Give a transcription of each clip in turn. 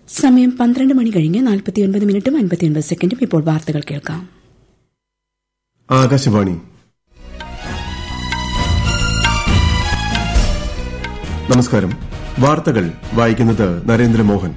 സമയം പന്ത്രണ്ട് മണി കഴിഞ്ഞ് നാൽപ്പത്തിയൊൻപത് മിനിറ്റും അൻപത്തിയൊൻപത് സെക്കൻഡും ഇപ്പോൾ വാർത്തകൾ കേൾക്കാം ആകാശവാണി നമസ്കാരം വാർത്തകൾ വായിക്കുന്നത് നരേന്ദ്രമോഹൻ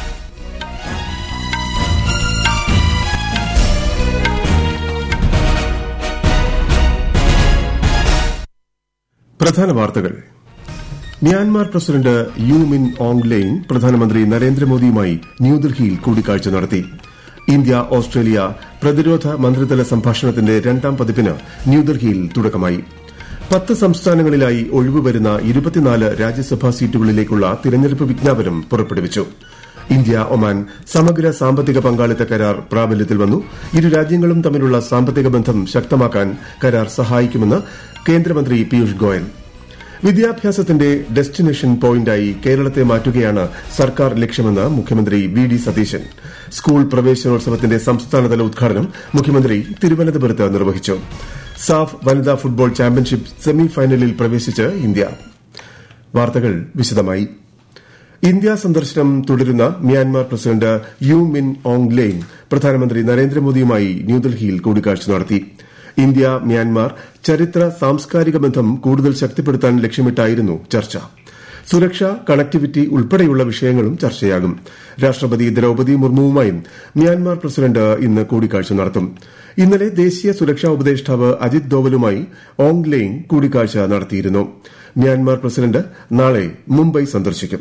പ്രധാന വാർത്തകൾ Myanmar president U Min Aung Hlaing പ്രധാനമന്ത്രി നരേന്ദ്രമോദിയുമായി ന്യൂഡൽഹിയിൽ കൂടിക്കാഴ്ച നടത്തി ഇന്ത്യ ഓസ്ട്രേലിയ പ്രതിരോധ മന്ത്രിതല സംഭാഷണത്തിന്റെ രണ്ടാം പതിപ്പിന് ന്യൂഡൽഹിയിൽ തുടക്കമായി പത്ത് സംസ്ഥാനങ്ങളിലായി ഒഴിവുവരുന്ന ഇരുപത്തിനാല് രാജ്യസഭാ സീറ്റുകളിലേക്കുള്ള തിരഞ്ഞെടുപ്പ് വിജ്ഞാപനം പുറപ്പെടുവിച്ചു ഇന്ത്യ ഒമാൻ സമഗ്ര സാമ്പത്തിക പങ്കാളിത്ത കരാർ പ്രാബല്യത്തിൽ വന്നു ഇരു രാജ്യങ്ങളും തമ്മിലുള്ള സാമ്പത്തിക ബന്ധം ശക്തമാക്കാൻ കരാർ സഹായിക്കുമെന്ന് കേന്ദ്രമന്ത്രി പീയൂഷ് ഗോയൽ വിദ്യാഭ്യാസത്തിന്റെ ഡെസ്റ്റിനേഷൻ പോയിന്റായി കേരളത്തെ മാറ്റുകയാണ് സർക്കാർ ലക്ഷ്യമെന്ന് മുഖ്യമന്ത്രി വി ഡി സതീശൻ സ്കൂൾ പ്രവേശനോത്സവത്തിന്റെ സംസ്ഥാനതല ഉദ്ഘാടനം മുഖ്യമന്ത്രി തിരുവനന്തപുരത്ത് നിർവഹിച്ചു സാഫ് വനിതാ ഫുട്ബോൾ ചാമ്പ്യൻഷിപ്പ് സെമി ഫൈനലിൽ പ്രവേശിച്ച് ഇന്ത്യ വാർത്തകൾ വിശദമായി ഇന്ത്യ സന്ദർശനം തുടരുന്ന Myanmar president U Min Aung Hlaing പ്രധാനമന്ത്രി നരേന്ദ്രമോദിയുമായി ന്യൂഡൽഹിയിൽ കൂടിക്കാഴ്ച നടത്തി ഇന്ത്യ മ്യാൻമാർ ചരിത്ര സാംസ്കാരിക ബന്ധം കൂടുതൽ ശക്തിപ്പെടുത്താൻ ലക്ഷ്യമിട്ടായിരുന്നു ചർച്ച സുരക്ഷ കണക്ടിവിറ്റി ഉൾപ്പെടെയുള്ള വിഷയങ്ങളും ചർച്ചയാകും രാഷ്ട്രപതി ദ്രൌപതി മുർമുവുമായും മ്യാൻമാർ പ്രസിഡന്റ് ഇന്ന് കൂടിക്കാഴ്ച നടത്തും ഇന്നലെ ദേശീയ സുരക്ഷാ ഉപദേഷ്ടാവ് അജിത് ദോവലുമായി ഓങ് ലെയിൻ കൂടിക്കാഴ്ച നടത്തിയിരുന്നു മ്യാൻമാർ പ്രസിഡന്റ് നാളെ മുംബൈ സന്ദർശിക്കും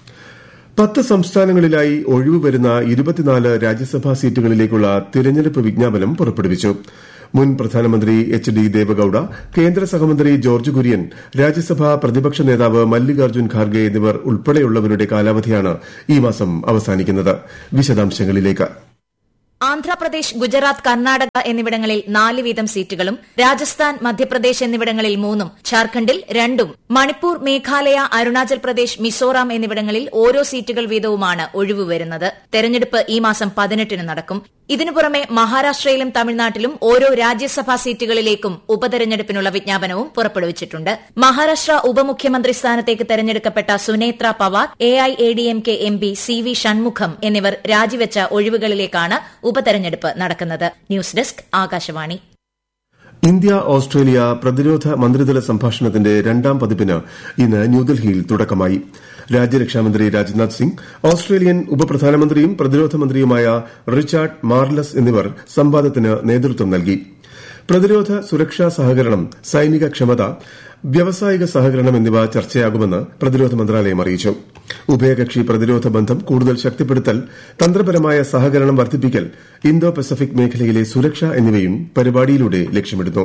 പത്ത് സംസ്ഥാനങ്ങളിലായി ഒഴിവ് വരുന്ന ഇരുപത്തിനാല് രാജ്യസഭാ സീറ്റുകളിലേക്കുള്ള തിരഞ്ഞെടുപ്പ് വിജ്ഞാപനം പുറപ്പെടുവിച്ചു മുൻ പ്രധാനമന്ത്രി എച്ച് ഡി ദേവഗൌഡ കേന്ദ്ര സഹമന്ത്രി ജോർജ് കുര്യൻ രാജ്യസഭാ പ്രതിപക്ഷ നേതാവ് മല്ലികാർജ്ജുൻ ഖാർഗെ എന്നിവർ ഉൾപ്പെടെയുള്ളവരുടെ കാലാവധിയാണ് ഈ മാസം അവസാനിക്കുന്നത് വിശദാംശങ്ങളിലേക്ക് ആന്ധ്രാപ്രദേശ് ഗുജറാത്ത് കർണാടക എന്നിവിടങ്ങളിൽ നാല് വീതം സീറ്റുകളും രാജസ്ഥാൻ മധ്യപ്രദേശ് എന്നിവിടങ്ങളിൽ മൂന്നും ഝാർഖണ്ഡിൽ രണ്ടും മണിപ്പൂർ മേഘാലയ അരുണാചൽ പ്രദേശ് മിസോറാം എന്നിവിടങ്ങളിൽ ഓരോ സീറ്റുകൾ വീതവുമാണ് ഒഴിവ് വരുന്നത് തെരഞ്ഞെടുപ്പ് ഈ മാസം പതിനെട്ടിന് നടക്കും ഇതിനു പുറമെ മഹാരാഷ്ട്രയിലും തമിഴ്നാട്ടിലും ഓരോ രാജ്യസഭാ സീറ്റുകളിലേക്കും ഉപതെരഞ്ഞെടുപ്പിനുള്ള വിജ്ഞാപനവും പുറപ്പെടുവിച്ചിട്ടുണ്ട് മഹാരാഷ്ട്ര ഉപമുഖ്യമന്ത്രി സ്ഥാനത്തേക്ക് തെരഞ്ഞെടുക്കപ്പെട്ട Sunetra Pawar A I A D M K M P C V Shanmugam എന്നിവർ രാജിവെച്ച ഒഴിവുകളിലേക്കാണ് ഉപതെരഞ്ഞെടുപ്പ് നടക്കുന്നത് news desk Akashvani India Australia പ്രതിരോധ മന്ത്രിതല സംഭാഷണത്തിന്റെ രണ്ടാം പതിപ്പിന് ഇന്ന് ന്യൂഡൽഹിയിൽ തുടക്കമായി രാജ്യരക്ഷാമന്ത്രി രാജ്നാഥ് സിംഗ് ഓസ്ട്രേലിയൻ ഉപപ്രധാനമന്ത്രിയും പ്രതിരോധ മന്ത്രിയുമായ റിച്ചാർഡ് മാർലസ് എന്നിവർ സംവാദത്തിന് നേതൃത്വം നൽകി പ്രതിരോധ സുരക്ഷാ സഹകരണം സൈനിക ക്ഷമത വ്യാവസായിക സഹകരണം എന്നിവ ചർച്ചയാകുമെന്ന് പ്രതിരോധ മന്ത്രാലയം അറിയിച്ചു ഉഭയകക്ഷി പ്രതിരോധ ബന്ധം കൂടുതൽ ശക്തിപ്പെടുത്തൽ തന്ത്രപരമായ സഹകരണം വർദ്ധിപ്പിക്കൽ ഇന്തോ പസഫിക് മേഖലയിലെ സുരക്ഷ എന്നിവയും പരിപാടിയിലൂടെ ലക്ഷ്യമിടുന്നു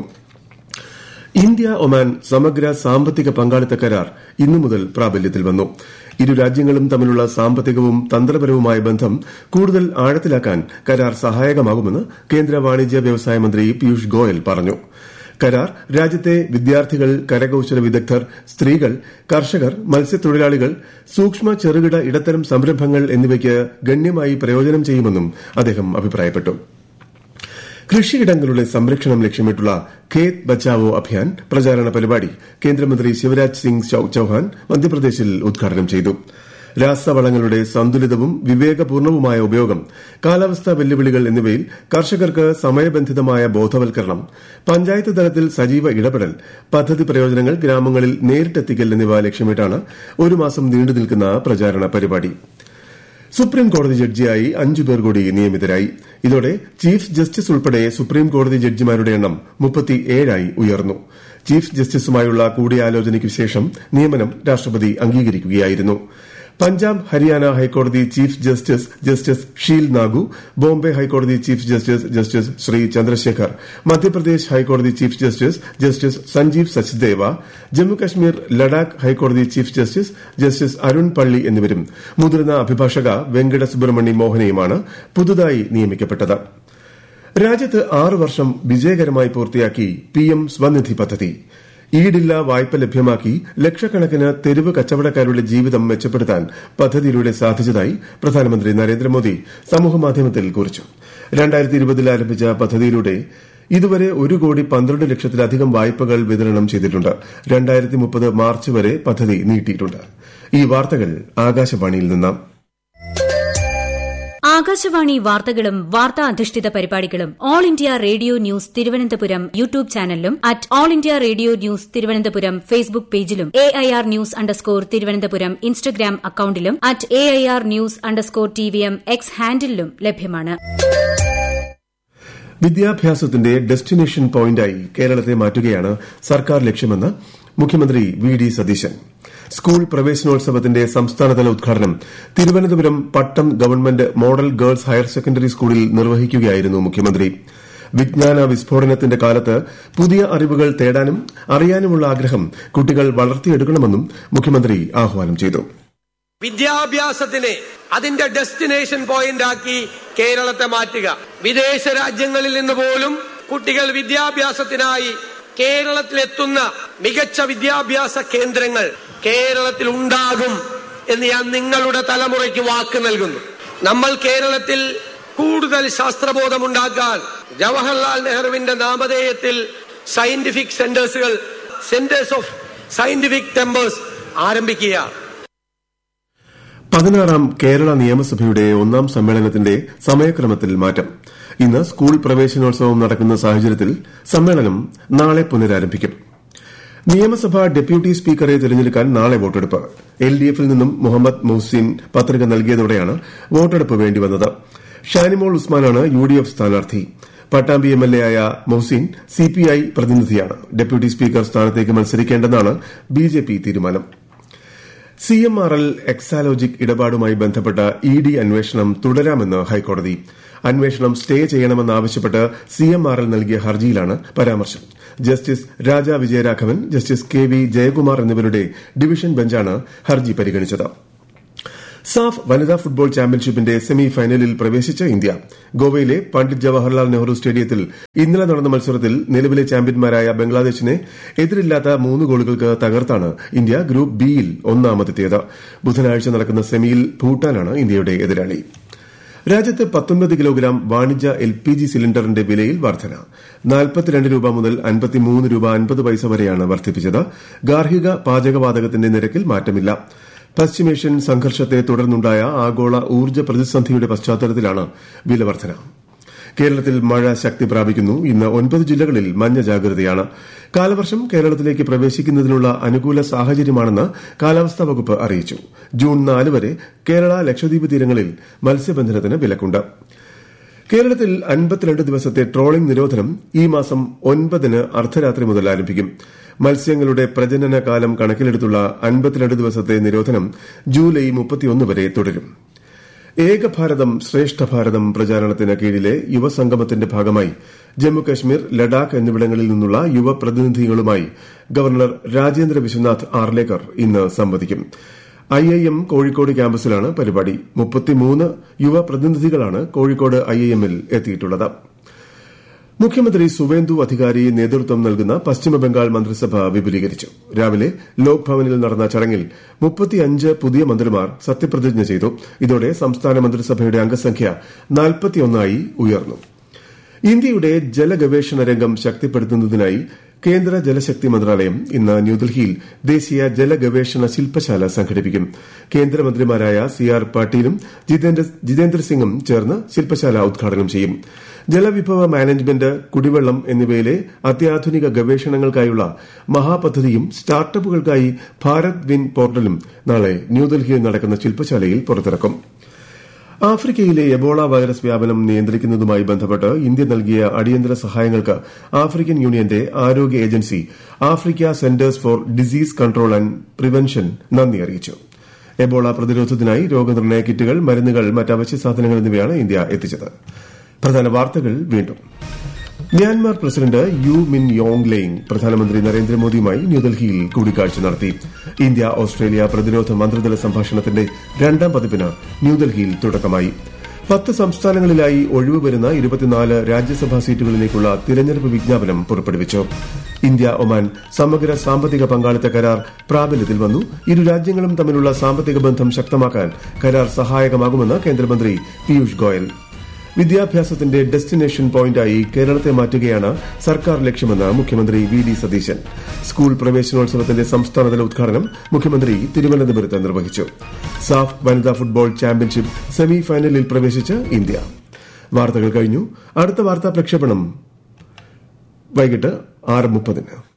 ഇന്ത്യ ഒമാൻ സമഗ്ര സാമ്പത്തിക പങ്കാളിത്ത കരാർ ഇന്നു മുതൽ പ്രാബല്യത്തിൽ വന്നു ഇരു രാജ്യങ്ങളും തമ്മിലുള്ള സാമ്പത്തികവും തന്ത്രപരവുമായ ബന്ധം കൂടുതൽ ആഴത്തിലാക്കാൻ കരാർ സഹായകമാകുമെന്ന് കേന്ദ്ര വാണിജ്യ വ്യവസായ മന്ത്രി പീയൂഷ് ഗോയൽ പറഞ്ഞു കരാർ രാജ്യത്തെ വിദ്യാർത്ഥികൾ കരകൌശല വിദഗ്ധർ സ്ത്രീകൾ കർഷകർ മത്സ്യത്തൊഴിലാളികൾ സൂക്ഷ്മ ചെറുകിട ഇടത്തരം സംരംഭങ്ങൾ എന്നിവയ്ക്ക് ഗണ്യമായി പ്രയോജനം ചെയ്യുമെന്നും അദ്ദേഹം അഭിപ്രായപ്പെട്ടു കൃഷിയിടങ്ങളുടെ സംരക്ഷണം ലക്ഷ്യമിട്ടുള്ള ഖേത് ബച്ചാവോ അഭിയാൻ പ്രചാരണ പരിപാടി കേന്ദ്രമന്ത്രി ശിവരാജ് സിംഗ് ചൌഹാൻ മധ്യപ്രദേശിൽ ഉദ്ഘാടനം ചെയ്തു രാസവളങ്ങളുടെ സന്തുലിതവും വിവേകപൂർണവുമായ ഉപയോഗം കാലാവസ്ഥാ വെല്ലുവിളികൾ എന്നിവയിൽ കർഷകർക്ക് സമയബന്ധിതമായ ബോധവൽക്കരണം പഞ്ചായത്ത് തലത്തിൽ സജീവ ഇടപെടൽ പദ്ധതി പ്രയോജനങ്ങൾ ഗ്രാമങ്ങളിൽ നേരിട്ടെത്തിക്കൽ എന്നിവ ലക്ഷ്യമിട്ടാണ് ഒരു മാസം നീണ്ടുനിൽക്കുന്ന പ്രചാരണ പരിപാടി സുപ്രീം കോടതി ജഡ്ജിയായി അഞ്ചു പേർ കൂടി നിയമിതരായി ഇതോടെ ചീഫ് ജസ്റ്റിസ് ഉൾപ്പെടെ സുപ്രീം കോടതി ജഡ്ജിമാരുടെ എണ്ണം മുപ്പത്തിയേഴായി ഉയർന്നു ചീഫ് ജസ്റ്റിസുമായുള്ള കൂടിയാലോചനയ്ക്കു ശേഷം നിയമനം രാഷ്ട്രപതി അംഗീകരിക്കുകയായിരുന്നു Punjab Haryana high court chief justice justice Sheel Nagu Bombay high court chief justice justice Shree Chandrashekhar Madhya Pradesh high court chief justice justice Sanjeev Sachdeva Jammu Kashmir Ladakh high court chief justice justice Arun പള്ളി എന്നിവരും മുതിർന്ന അഭിഭാഷക വെങ്കട സുബ്രഹ്മണ്യ മോഹനയുമാണ് പുതുതായി നിയമിക്കപ്പെട്ടത് രാജ്യത്ത് ആറ് വർഷം വിജയകരമായി പൂർത്തിയാക്കി പിഎം സ്വനിധി പദ്ധതി ഈടില്ല വായ്പ ലഭ്യമാക്കി ലക്ഷക്കണക്കിന് തെരുവ് കച്ചവടക്കാരുടെ ജീവിതം മെച്ചപ്പെടുത്താൻ പദ്ധതിയിലൂടെ സാധിച്ചതായി പ്രധാനമന്ത്രി നരേന്ദ്രമോദി സമൂഹമാധ്യമത്തിൽ കുറിച്ചു രണ്ടായിരത്തി ഇരുപതിൽ ആരംഭിച്ച പദ്ധതിയിലൂടെ ഇതുവരെ ഒരു കോടി പന്ത്രണ്ട് ലക്ഷത്തിലധികം വായ്പകൾ വിതരണം ചെയ്തിട്ടുണ്ട് രണ്ടായിരത്തി മുപ്പത് മാർച്ച് വരെ പദ്ധതി നീട്ടിയിട്ടുണ്ട് ഈ വാർത്തകൾ ആകാശവാണിയിൽ നിന്നാണ് ആകാശവാണി വാർത്തകളും വാർത്താ അധിഷ്ഠിത പരിപാടികളും All India Radio news Thiruvananthapuram YouTube ചാനലിലും at All India Radio news Thiruvananthapuram Facebook പേജിലും A I R news underscore Thiruvananthapuram Instagram അക്കൌണ്ടിലും at A I R news underscore T V M X ഹാൻഡിലും ലഭ്യമാണ് വിദ്യാഭ്യാസത്തിന്റെ ഡെസ്റ്റിനേഷൻ പോയിന്റായി കേരളത്തെ മാറ്റുകയാണ് സർക്കാർ ലക്ഷ്യമെന്ന് മുഖ്യമന്ത്രി വി ഡി സതീശൻ സ്കൂൾ പ്രവേശനോത്സവത്തിന്റെ സംസ്ഥാനതല ഉദ്ഘാടനം Thiruvananthapuram Pattom government model girls higher secondary സ്കൂളിൽ നിർവഹിക്കുകയായിരുന്നു മുഖ്യമന്ത്രി വിജ്ഞാന വിസ്ഫോടനത്തിന്റെ കാലത്ത് പുതിയ അറിവുകൾ തേടാനും അറിയാനുമുള്ള ആഗ്രഹം കുട്ടികൾ വളർത്തിയെടുക്കണമെന്നും മുഖ്യമന്ത്രി ആഹ്വാനം ചെയ്തു വിദ്യാഭ്യാസത്തിനെ അതിന്റെ ഡെസ്റ്റിനേഷൻ പോയിന്റ് ആക്കി കേരളത്തെ മാറ്റുക വിദേശ രാജ്യങ്ങളിൽ നിന്ന് പോലും കുട്ടികൾ വിദ്യാഭ്യാസത്തിനായി കേരളത്തിലെത്തുന്ന മികച്ച വിദ്യാഭ്യാസ കേന്ദ്രങ്ങൾ കേരളത്തിൽ ഉണ്ടാകും എന്ന് ഞാൻ നിങ്ങളുടെ തലമുറയ്ക്ക് വാക്ക് നൽകുന്നു നമ്മൾ കേരളത്തിൽ കൂടുതൽ ശാസ്ത്രബോധമുണ്ടാക്കാൻ ജവഹർലാൽ നെഹ്റുവിന്റെ നാമധേയത്തിൽ സയന്റിഫിക് സെന്റേഴ്സുകൾ സെന്റേഴ്സ് ഓഫ് സയന്റിഫിക് ടെമ്പേഴ്സ് ആരംഭിക്കുകയാണ് പതിനാറാം കേരള നിയമസഭയുടെ ഒന്നാം സമ്മേളനത്തിന്റെ സമയക്രമത്തിൽ മാറ്റം ഇന്ന് സ്കൂൾ പ്രവേശനോത്സവം നടക്കുന്ന സാഹചര്യത്തിൽ സമ്മേളനം നാളെ പുനരാരംഭിക്കും നിയമസഭാ ഡെപ്യൂട്ടി സ്പീക്കറെ തിരഞ്ഞെടുക്കാൻ നാളെ വോട്ടെടുപ്പ് എൽ ഡി എഫിൽ നിന്നും മുഹമ്മദ് മൊഹ്സിൻ പത്രിക നൽകിയതോടെയാണ് വോട്ടെടുപ്പ് വേണ്ടിവന്നത് ഷാനിമോൾ ഉസ്മാനാണ് യു ഡി എഫ് സ്ഥാനാർത്ഥി പട്ടാമ്പി എം എൽ എ ആയ മൊഹ്സിൻ സിപിഐ പ്രതിനിധിയാണ് ഡെപ്യൂട്ടി സ്പീക്കർ സ്ഥാനത്തേക്ക് മത്സരിക്കേണ്ടെന്നാണ് ബിജെപി തീരുമാനം C M R L Exalogic ഇടപാടുമായി ബന്ധപ്പെട്ട ഇ ഡി അന്വേഷണം തുടരാമെന്ന് ഹൈക്കോടതി അന്വേഷണം സ്റ്റേ ചെയ്യണമെന്നാവശ്യപ്പെട്ട് സി എം ആർ എൽ നൽകിയ ഹർജിയിലാണ് പരാമർശം justice Raja Vijayaraghavan justice K V Jayakumar എന്നിവരുടെ ഡിവിഷൻ ബെഞ്ചാണ് ഹർജി പരിഗണിച്ചത് സാഫ് വനിതാ ഫുട്ബോൾ ചാമ്പ്യൻഷിപ്പിന്റെ സെമി ഫൈനലിൽ പ്രവേശിച്ച ഇന്ത്യ ഗോവയിലെ പണ്ഡിറ്റ് ജവഹർലാൽ നെഹ്റു സ്റ്റേഡിയത്തിൽ ഇന്നലെ നടന്ന മത്സരത്തിൽ നിലവിലെ ചാമ്പ്യന്മാരായ ബംഗ്ലാദേശിനെ എതിരില്ലാത്ത മൂന്ന് ഗോളുകൾക്ക് തകർത്താണ് ഇന്ത്യ ഗ്രൂപ്പ് ബിയിൽ ഒന്നാമതെത്തിയത് ബുധനാഴ്ച നടക്കുന്ന സെമിയിൽ ഭൂട്ടാനാണ് ഇന്ത്യയുടെ എതിരാളി രാജ്യത്ത് പത്തൊൻപത് കിലോഗ്രാം വാണിജ്യ എൽ പി ജി സിലിണ്ടറിന്റെ വിലയിൽ വർധന നാൽപ്പത്തിരണ്ട് രൂപ മുതൽ അൻപത്തിമൂന്ന് രൂപ അൻപത് പൈസ വരെയാണ് വർദ്ധിപ്പിച്ചത് ഗാർഹിക പാചകവാതകത്തിന്റെ നിരക്കിൽ മാറ്റമില്ല പശ്ചിമേഷ്യൻ സംഘർഷത്തെ തുടർന്നുണ്ടായ ആഗോള ഊർജ്ജ പ്രതിസന്ധിയുടെ പശ്ചാത്തലത്തിലാണ് വില വർധന കേരളത്തിൽ മഴ ശക്തി പ്രാപിക്കുന്നു ഇന്ന് ഒൻപത് ജില്ലകളിൽ മഞ്ഞ ജാഗ്രതയാണ് കാലവർഷം കേരളത്തിലേക്ക് പ്രവേശിക്കുന്നതിനുള്ള അനുകൂല സാഹചര്യമാണെന്ന് കാലാവസ്ഥാ വകുപ്പ് അറിയിച്ചു ജൂൺ നാല് വരെ കേരള ലക്ഷദ്വീപ് തീരങ്ങളിൽ മത്സ്യബന്ധനത്തിന് വിലക്കുണ്ട് കേരളത്തിൽ അൻപത്തിരണ്ട് ദിവസത്തെ ട്രോളിംഗ് നിരോധനം ഈ മാസം ഒൻപതിന് അർദ്ധരാത്രി മുതൽ ആരംഭിക്കും മത്സ്യങ്ങളുടെ പ്രജനന കാലം കണക്കിലെടുത്തുള്ള അൻപത്തിരണ്ട് ദിവസത്തെ നിരോധനം ജൂലൈ മുപ്പത്തിയൊന്ന് വരെ തുടരും ഏകഭാരതം ശ്രേഷ്ഠ ഭാരതം പ്രചാരണത്തിന് കീഴിലെ യുവസംഗമത്തിന്റെ ഭാഗമായി ജമ്മുകശ്മീർ ലഡാക്ക് എന്നിവിടങ്ങളിൽ നിന്നുള്ള യുവ പ്രതിനിധികളുമായി ഗവർണർ രാജേന്ദ്ര വിശ്വനാഥ് ആർലേക്കർ ഇന്ന് സംവദിക്കും ഐ ഐ എം കോഴിക്കോട് ക്യാമ്പസിലാണ് പരിപാടി മുപ്പത്തിമൂന്ന് യുവ പ്രതിനിധികളാണ് കോഴിക്കോട് ഐ ഐ എമ്മിൽ എത്തിയിട്ടുള്ളത് മുഖ്യമന്ത്രി സുവേന്ദു അധികാരി നേതൃത്വം നൽകുന്ന പശ്ചിമബംഗാൾ മന്ത്രിസഭ വിപുലീകരിച്ചു രാവിലെ ലോക് ഭവനിൽ നടന്ന ചടങ്ങിൽ മുപ്പത്തിയഞ്ച് പുതിയ മന്ത്രിമാർ സത്യപ്രതിജ്ഞ ചെയ്തു ഇതോടെ സംസ്ഥാന മന്ത്രിസഭയുടെ അംഗസംഖ്യ നാൽപ്പത്തിയൊന്നായി ഉയർന്നു ഇന്ത്യയുടെ ജലഗവേഷണ രംഗം ശക്തിപ്പെടുത്തുന്നതിനായി കേന്ദ്ര ജലശക്തി മന്ത്രാലയം ഇന്ന് ന്യൂഡൽഹിയിൽ ദേശീയ ജലഗവേഷണ ശില്പശാല സംഘടിപ്പിക്കും കേന്ദ്രമന്ത്രിമാരായ സി ആർ പാട്ടീലും ജിതേന്ദ്ര സിംഗും ചേർന്ന് ശില്പശാല ഉദ്ഘാടനം ചെയ്യും ജലവിഭവ മാനേജ്മെന്റ് കുടിവെള്ളം എന്നിവയിലെ അത്യാധുനിക ഗവേഷണങ്ങൾക്കായുള്ള മഹാപദ്ധതിയും സ്റ്റാർട്ടപ്പുകൾക്കായി ഭാരത് വിൻ പോർട്ടലും നാളെ ന്യൂഡൽഹിയിൽ നടക്കുന്ന ശില്പശാലയിൽ പുറത്തിറക്കും ആഫ്രിക്കയിലെ എബോള വൈറസ് വ്യാപനം നിയന്ത്രിക്കുന്നതുമായി ബന്ധപ്പെട്ട് ഇന്ത്യ നൽകിയ അടിയന്തര സഹായങ്ങൾക്ക് ആഫ്രിക്കൻ യൂണിയന്റെ ആരോഗ്യ agency Africa centres for disease control and prevention നന്ദി അറിയിച്ചു എബോള പ്രതിരോധത്തിനായി രോഗനിർണയ കിറ്റുകൾ മരുന്നുകൾ മറ്റ് അവശ്യ സാധനങ്ങൾ എന്നിവയാണ് ഇന്ത്യ എത്തിച്ചത് പ്രധാന വാർത്തകൾ വീണ്ടും Myanmar president U Min Aung Hlaing പ്രധാനമന്ത്രി നരേന്ദ്രമോദിയുമായി ന്യൂഡൽഹിയിൽ കൂടിക്കാഴ്ച നടത്തി ഇന്ത്യ ഓസ്ട്രേലിയ പ്രതിരോധ മന്ത്രിതല സംഭാഷണത്തിന്റെ രണ്ടാം പതിപ്പിന് ന്യൂഡൽഹിയിൽ തുടക്കമായി പത്ത് സംസ്ഥാനങ്ങളിലായി ഒഴിവ് വരുന്ന ഇരുപത്തിനാല് രാജ്യസഭാ സീറ്റുകളിലേക്കുള്ള തിരഞ്ഞെടുപ്പ് വിജ്ഞാപനം പുറപ്പെടുവിച്ചു ഇന്ത്യ ഒമാൻ സമഗ്ര സാമ്പത്തിക പങ്കാളിത്ത കരാർ പ്രാബല്യത്തിൽ വന്നു ഇരു രാജ്യങ്ങളും തമ്മിലുള്ള സാമ്പത്തിക ബന്ധം ശക്തമാക്കാൻ കരാർ സഹായകമാകുമെന്ന് കേന്ദ്രമന്ത്രി പീയൂഷ് ഗോയൽ വിദ്യാഭ്യാസത്തിന്റെ ഡെസ്റ്റിനേഷൻ പോയിന്റായി കേരളത്തെ മാറ്റുകയാണ് സർക്കാർ ലക്ഷ്യമെന്ന് മുഖ്യമന്ത്രി വി ഡി സതീശൻ സ്കൂൾ പ്രവേശനോത്സവത്തിന്റെ സംസ്ഥാനതല ഉദ്ഘാടനം മുഖ്യമന്ത്രി തിരുവനന്തപുരത്ത് നിർവഹിച്ചു സാഫ് വനിതാ ഫുട്ബോൾ ചാമ്പ്യൻഷിപ്പ് സെമി ഫൈനലിൽ പ്രവേശിച്ച് ഇന്ത്യ വാർത്തകൾ കഴിഞ്ഞു അടുത്ത വാർത്താ പ്രക്ഷേപണം വൈകിട്ട് ആറ് മുപ്പതിന്